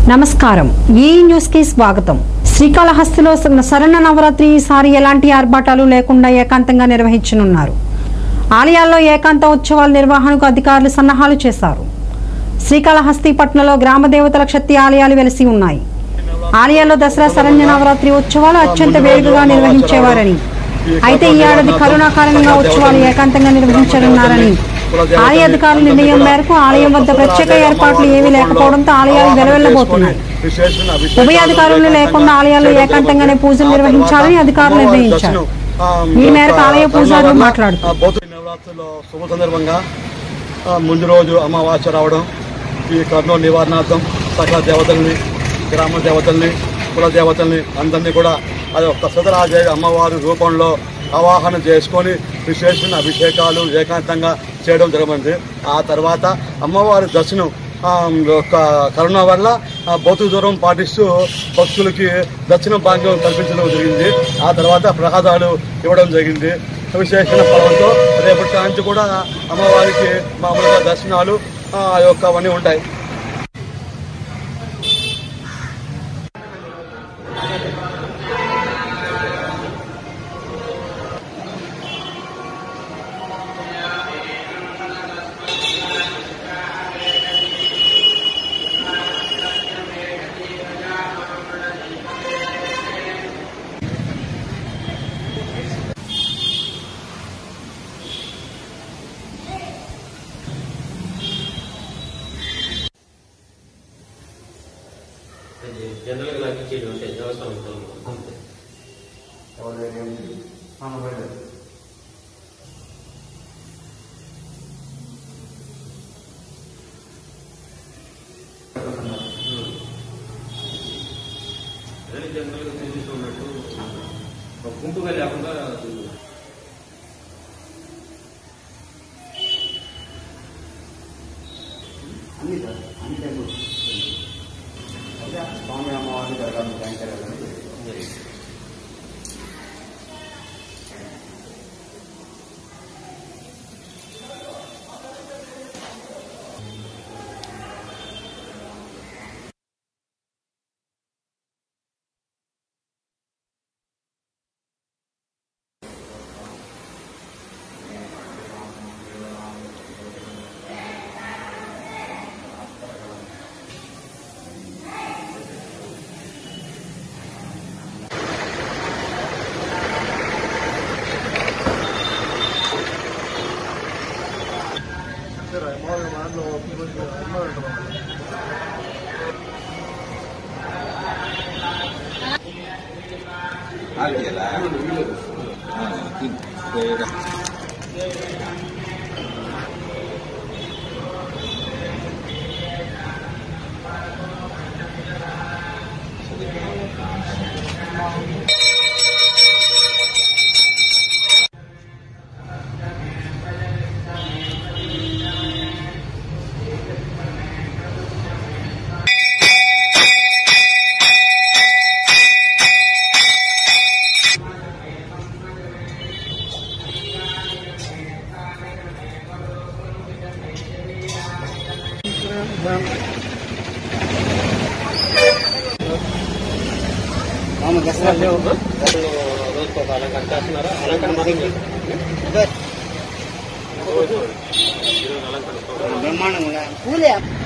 నమస్కారం ఈ న్యూస్ కి స్వాగతం శ్రీకాళహస్తిలో శరణ నవరాత్రి ఈసారి ఎలాంటి ఆర్భాటాలు లేకుండా ఏకాంతంగా నిర్వహించనున్నారు ఆలయాల్లో ఏకాంత ఉత్సవాల నిర్వహణకు అధికారులు సన్నాహాలు చేశారు శ్రీకాళహస్తి పట్టణంలో గ్రామ దేవతల శక్తి ఆలయాలు వెలిసి ఉన్నాయి ఆలయాల్లో దసరా శరణ్య నవరాత్రి ఉత్సవాలు అత్యంత వేడుకగా నిర్వహించేవారని అయితే ఈ ఏడాది కరోనా కారణంగా ఉత్సవాలు ఏకాంతంగా నిర్వహించనున్నారని ఆలయ అధికారుల నిర్ణయం మేరకు ఆలయం వద్ద ప్రత్యేక ఏర్పాట్లు ఏమీ లేకపోవడంతో ఆలయాలు వెలవెల్లబోతున్నాయి ఉభయాధికారులు లేకుండా ఆలయాల్లో ఏకాంతంగానే పూజలు నిర్వహించాలని అధికారులు నిర్ణయించారు ఈ మేరకు ఆలయ పూజారులు మాట్లాడుతూ బౌద్ధ నవరాత్రుల్లో శుభ సందర్భంగా ఆ, ముందు రోజు అమావాస్య రావడం ఈ కర్నూలు నివారణార్థం సకల దేవతల్ని గ్రామ దేవతల్ని కుల దేవతల్ని అందరినీ కూడా అది ఒక సదరాజయ అమ్మవారి రూపంలో ఆవాహన చేసుకొని విశేషమైన అభిషేకాలు ఏకాంతంగా చేయడం జరిగింది ఆ తర్వాత అమ్మవారి దర్శనం ఆ, యొక్క కరోనా వల్ల ఆ, భౌతిక దూరం పాటిస్తూ భక్తులకి దర్శన భాగ్యం కల్పించడం జరిగింది ఆ తర్వాత ప్రసాదాలు ఇవ్వడం జరిగింది విశేషణ ఫలంతో రేపటి నుంచి కూడా అమ్మవారికి మామూలుగా దర్శనాలు ఆ యొక్క అవన్నీ ఉంటాయి అది జనరల్గా నాకు ఇచ్చేది అంటే దేవస్థానం అంతే అదే జనరల్గా తీసుకున్నట్టు ఒక గుంపుగా లేకుండా అన్ని సార్ అన్ని టెంపుల్స్ అయితే స్వామి అమ్మవారిని జరగాలి కైంకర్యాలని మామ దసరా రోజుకు ఒక అలంకరణ చేస్తున్నారా అలంకరణ మాత్రం చేస్తారు. రోజు ఈరోజు అలంకరణ బ్రహ్మాండంగా పూలే